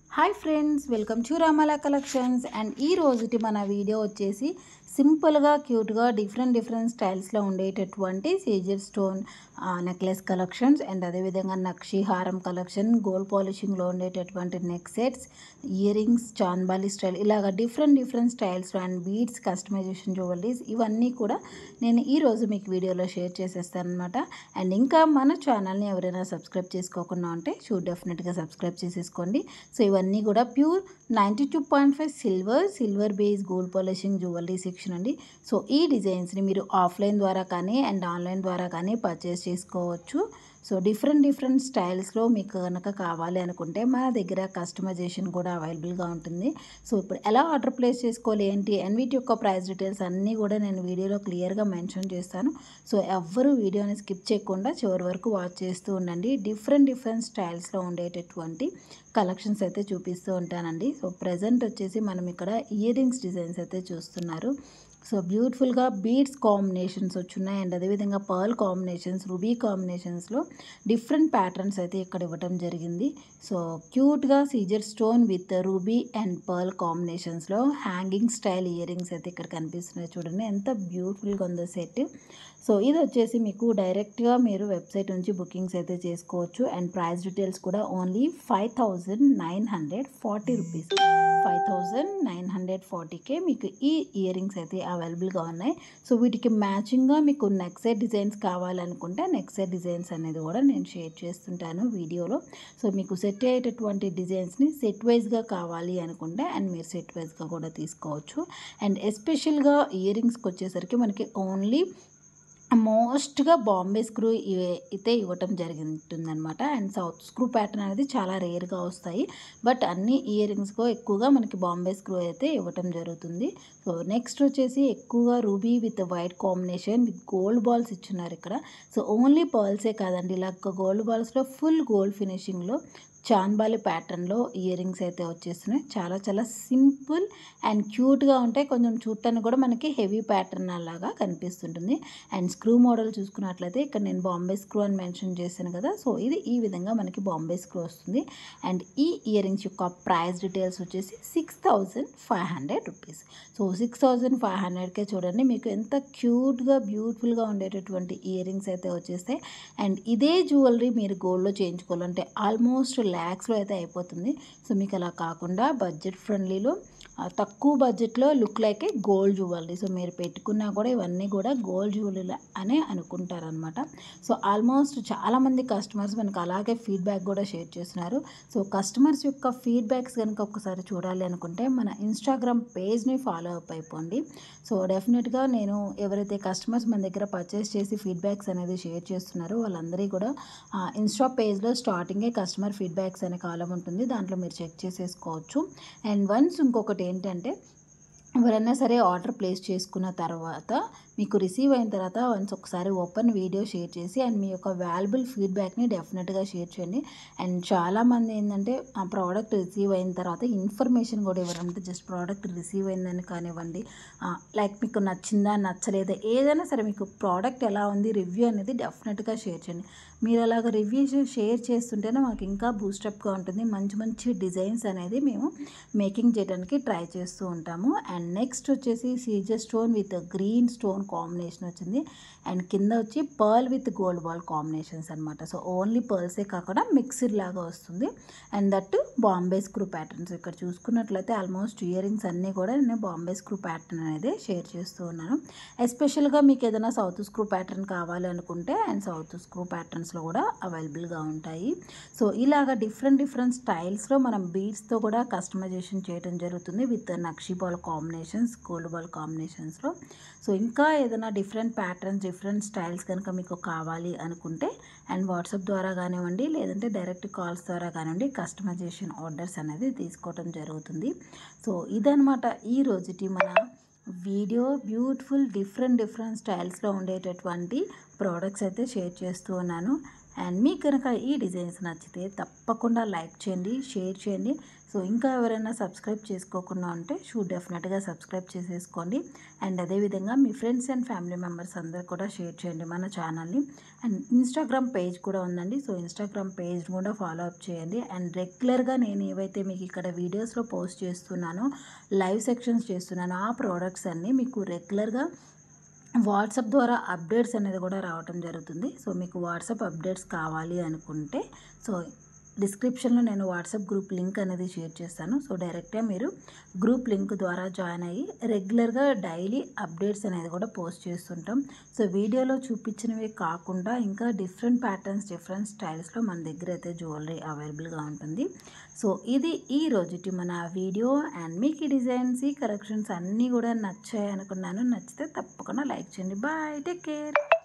hi friends welcome to Ramala collections and ఈ రోజుటి మన వీడియో వచ్చేసి సింపుల్గా క్యూట్గా డిఫరెంట్ డిఫరెంట్ స్టైల్స్లో ఉండేటటువంటి సీజర్ స్టోన్ నెక్లెస్ కలెక్షన్స్ అండ్ అదేవిధంగా నక్షి హారం కలెక్షన్ గోల్డ్ పాలిషింగ్లో ఉండేటటువంటి నెక్ సెట్స్ ఇయర్ రింగ్స్ చాన్బాలి స్టైల్ ఇలాగ different different styles and beads customization jewelleries ఇవన్నీ కూడా నేను ఈ రోజు మీకు వీడియోలో షేర్ చేసేస్తాను అనమాట అండ్ ఇంకా మన ఛానల్ని ఎవరైనా సబ్స్క్రైబ్ చేసుకోకుండా ఉంటే షూ డెఫినెట్గా సబ్స్క్రైబ్ చేసేసుకోండి సో ఇవన్నీ కూడా pure ninety two point five silver silver base gold polishing jewellery section అండి సో ఈ డిజైన్స్ని మీరు ఆఫ్లైన్ ద్వారా కానీ అండ్ ఆన్లైన్ ద్వారా కానీ పర్చేస్ చేసుకోవచ్చు సో డిఫరెంట్ డిఫరెంట్ స్టైల్స్లో మీకు కనుక కావాలి అనుకుంటే మన దగ్గర కస్టమైజేషన్ కూడా అవైలబుల్గా ఉంటుంది సో ఇప్పుడు ఎలా ఆర్డర్ ప్లేస్ చేసుకోవాలి ఏంటి అండ్ వీటి యొక్క ప్రైస్ డీటెయిల్స్ అన్నీ కూడా నేను వీడియోలో క్లియర్గా మెన్షన్ చేస్తాను సో ఎవ్వరూ వీడియోని స్కిప్ చేయకుండా చివరి వరకు వాచ్ చేస్తూ ఉండండి డిఫరెంట్ డిఫరెంట్ స్టైల్స్లో ఉండేటటువంటి కలెక్షన్స్ అయితే చూపిస్తూ ఉంటానండి సో ప్రజెంట్ వచ్చేసి మనం ఇక్కడ ఇయర్ రింగ్స్ డిజైన్స్ అయితే చూస్తున్నారు సో బ్యూటిఫుల్గా బీడ్స్ కాంబినేషన్స్ వచ్చున్నాయి అండ్ అదేవిధంగా పర్ల్ కాంబినేషన్స్ రుబీ కాంబినేషన్స్లో డిఫరెంట్ ప్యాటర్న్స్ అయితే ఇక్కడ ఇవ్వడం జరిగింది సో క్యూట్గా సీజర్ stone with ruby and pearl కాంబినేషన్స్లో హ్యాంగింగ్ స్టైల్ ఇయర్ రింగ్స్ అయితే ఇక్కడ కనిపిస్తున్నాయి చూడండి ఎంత బ్యూటిఫుల్గా ఉందో సెట్ సో ఇది వచ్చేసి మీకు డైరెక్ట్గా మీరు వెబ్సైట్ నుంచి బుకింగ్స్ అయితే చేసుకోవచ్చు అండ్ ప్రైస్ డీటెయిల్స్ కూడా only five thousand nine hundred forty rupees five thousand nine hundred ఫార్టీకే మీకు ఈ ఇయర్ రింగ్స్ అయితే అవైలబుల్గా ఉన్నాయి సో వీటికి మ్యాచింగ్గా మీకు నెక్ సెట్ డిజైన్స్ కావాలనుకుంటే నెక్ సెట్ డిజైన్స్ అనేది కూడా నేను షేర్ చేస్తుంటాను వీడియోలో సో మీకు సెట్ అయ్యేటటువంటి డిజైన్స్ని సెట్ వైజ్గా కావాలి అనుకుంటే అండ్ మీరు సెట్ వైజ్గా కూడా తీసుకోవచ్చు అండ్ ఎస్పెషల్గా ఇయర్ రింగ్స్కి వచ్చేసరికి మనకి ఓన్లీ మోస్ట్గా బాంబే స్క్రూ అయితే ఇవ్వటం జరుగుతుందనమాట అండ్ సౌత్ స్క్రూ ప్యాటర్న్ అనేది చాలా రేర్గా వస్తాయి బట్ అన్ని ఇయర్ రింగ్స్కో ఎక్కువగా మనకి బాంబే స్క్రూ అయితే ఇవ్వటం జరుగుతుంది సో నెక్స్ట్ వచ్చేసి ఎక్కువగా ruby with white combination with gold balls ఇచ్చున్నారు ఇక్కడ సో ఓన్లీ పర్ల్సే కాదండి ఇలా గోల్డ్ బాల్స్లో ఫుల్ గోల్డ్ ఫినిషింగ్లో చాన్బాలి ప్యాటర్న్లో ఇయర్ రింగ్స్ అయితే వచ్చేస్తున్నాయి చాలా చాలా సింపుల్ అండ్ క్యూట్గా ఉంటాయి కొంచెం చూడటానికి కూడా మనకి హెవీ ప్యాటర్న్ అలాగా కనిపిస్తుంటుంది అండ్ స్క్రూ మోడల్ చూసుకున్నట్లయితే ఇక్కడ నేను బాంబే స్క్రూ అని మెన్షన్ చేశాను కదా సో ఇది ఈ విధంగా మనకి బాంబే స్క్రూ వస్తుంది అండ్ ఈ ఇయర్ రింగ్స్ యొక్క ప్రైస్ డీటెయిల్స్ వచ్చేసి six thousand five hundred rupees so six thousand five హండ్రెడ్కే చూడండి మీకు ఎంత క్యూట్గా బ్యూటిఫుల్గా ఉండేటటువంటి ఇయర్ రింగ్స్ అయితే వచ్చేస్తాయి అండ్ ఇదే జ్యువెలరీ మీరు గోల్డ్లో చేయించుకోవాలంటే ఆల్మోస్ట్ ల్యాక్స్లో అయితే అయిపోతుంది సో మీకు అలా కాకుండా బడ్జెట్ ఫ్రెండ్లీలో తక్కువ బడ్జెట్లో look like gold jewellery so మీరు పెట్టుకున్నా కూడా ఇవన్నీ కూడా గోల్డ్ జ్యువెలరీ అనే అనుకుంటారనమాట సో ఆల్మోస్ట్ చాలామంది కస్టమర్స్ మనకు అలాగే ఫీడ్బ్యాక్ కూడా షేర్ చేస్తున్నారు సో కస్టమర్స్ యొక్క ఫీడ్బ్యాక్స్ కనుక ఒకసారి చూడాలి అనుకుంటే మన ఇన్స్టాగ్రామ్ పేజ్ని ఫాలో అప్ అయిపోండి సో డెఫినెట్గా నేను ఎవరైతే కస్టమర్స్ మన దగ్గర పర్చేస్ చేసి ఫీడ్బ్యాక్స్ అనేది షేర్ చేస్తున్నారో వాళ్ళందరికీ కూడా ఇన్స్టా పేజ్లో స్టార్టింగే కస్టమర్ ఫీడ్బ్యాక్స్ అనే కాలం ఉంటుంది దాంట్లో మీరు చెక్ చేసేసుకోవచ్చు అండ్ వన్స్ ఇంకొకటి ఏంటంటే ఎవరైనా సరే ఆర్డర్ ప్లేస్ చేసుకున్న తర్వాత మీకు రిసీవ్ అయిన తర్వాత వన్స్ ఒకసారి ఓపెన్ వీడియో షేర్ చేసి అండ్ మీ యొక్క వాల్యుబుల్ ఫీడ్బ్యాక్ని డెఫినెట్గా షేర్ చేయండి అండ్ చాలామంది ఏంటంటే ఆ ప్రోడక్ట్ రిసీవ్ అయిన తర్వాత ఇన్ఫర్మేషన్ కూడా ఇవ్వరంటే జస్ట్ ప్రోడక్ట్ రిసీవ్ అయిందని కానివ్వండి లైక్ మీకు నచ్చిందా నచ్చలేదా ఏదైనా సరే మీకు ప్రోడక్ట్ ఎలా ఉంది రివ్యూ అనేది డెఫినెట్గా షేర్ చేయండి మీరు అలాగ రివ్యూస్ షేర్ చేస్తుంటేనే మాకు ఇంకా బూస్టప్గా ఉంటుంది మంచి మంచి డిజైన్స్ అనేది మేము మేకింగ్ చేయడానికి ట్రై చేస్తూ ఉంటాము అండ్ నెక్స్ట్ వచ్చేసి సీజర్ stone with green stone combination వచ్చింది అండ్ కింద వచ్చి pearl with gold ball combinations అనమాట సో ఓన్లీ పర్ల్సే కాకుండా మిక్స్డ్ లాగా వస్తుంది and that Bombay screw patterns ఇక్కడ చూసుకున్నట్లయితే ఆల్మోస్ట్ ఇయర్ రింగ్స్ అన్నీ కూడా నేను బాంబే స్క్రూ ప్యాటర్న్ అనేది షేర్ చేస్తూ ఉన్నాను ఎస్పెషల్గా మీకు ఏదైనా సౌత్ స్క్రూ ప్యాటర్న్ కావాలి అనుకుంటే అండ్ సౌత్ స్క్రూ ప్యాటర్న్స్లో కూడా అవైలబుల్గా ఉంటాయి సో ఇలాగ డిఫరెంట్ డిఫరెంట్ స్టైల్స్లో మనం బీడ్స్తో కూడా కస్టమైజేషన్ చేయడం జరుగుతుంది విత్ నక్షి బాల్ కాంబినేషన్స్ గోల్డ్ బాల్ కాంబినేషన్స్లో సో ఇంకా ఏదైనా డిఫరెంట్ ప్యాటర్న్స్ డిఫరెంట్ స్టైల్స్ కనుక మీకు కావాలి అనుకుంటే అండ్ వాట్సాప్ ద్వారా కానివ్వండి లేదంటే డైరెక్ట్ కాల్స్ ద్వారా కానివ్వండి కస్టమైజేషన్ ఆర్డర్స్ అనేది తీసుకోవడం జరుగుతుంది సో ఇదనమాట ఈ రోజుటి మన వీడియో బ్యూటిఫుల్ డిఫరెంట్ డిఫరెంట్ స్టైల్స్లో ఉండేటటువంటి ప్రోడక్ట్స్ అయితే షేర్ చేస్తూ ఉన్నాను అండ్ మీకు కనుక ఈ డిజైన్స్ నచ్చితే తప్పకుండా లైక్ చేయండి షేర్ చేయండి సో ఇంకా ఎవరైనా సబ్స్క్రైబ్ చేసుకోకుండా ఉంటే షూ డెఫినెట్గా సబ్స్క్రైబ్ చేసేసుకోండి అండ్ అదేవిధంగా మీ ఫ్రెండ్స్ అండ్ ఫ్యామిలీ మెంబర్స్ అందరు కూడా షేర్ చేయండి మన ఛానల్ని అండ్ ఇన్స్టాగ్రామ్ పేజ్ కూడా ఉందండి సో ఇన్స్టాగ్రామ్ పేజ్ కూడా ఫాలో అప్ చేయండి అండ్ రెగ్యులర్గా నేను ఏవైతే మీకు ఇక్కడ వీడియోస్లో పోస్ట్ చేస్తున్నానో లైవ్ సెక్షన్స్ చేస్తున్నానో ఆ ప్రోడక్ట్స్ అన్నీ మీకు రెగ్యులర్గా వాట్సాప్ ద్వారా అప్డేట్స్ అనేది కూడా రావటం జరుగుతుంది సో మీకు వాట్సాప్ అప్డేట్స్ కావాలి అనుకుంటే సో డిస్క్రిప్షన్లో నేను వాట్సాప్ గ్రూప్ లింక్ అనేది షేర్ చేస్తాను సో డైరెక్ట్గా మీరు గ్రూప్ లింక్ ద్వారా జాయిన్ అయ్యి రెగ్యులర్గా డైలీ అప్డేట్స్ అనేది కూడా పోస్ట్ చేస్తుంటాం సో వీడియోలో చూపించినవి కాకుండా ఇంకా డిఫరెంట్ ప్యాటర్న్స్ డిఫరెంట్ స్టైల్స్లో మన దగ్గర అయితే జ్యువెలరీ అవైలబుల్గా ఉంటుంది సో ఇది ఈ రోజుటి మన వీడియో అండ్ మీకు ఈ డిజైన్స్ ఈ కలెక్షన్స్ అన్నీ కూడా నచ్చాయి అనుకున్నాను నచ్చితే తప్పకుండా లైక్ చేయండి బాయ్ టేక్ కేర్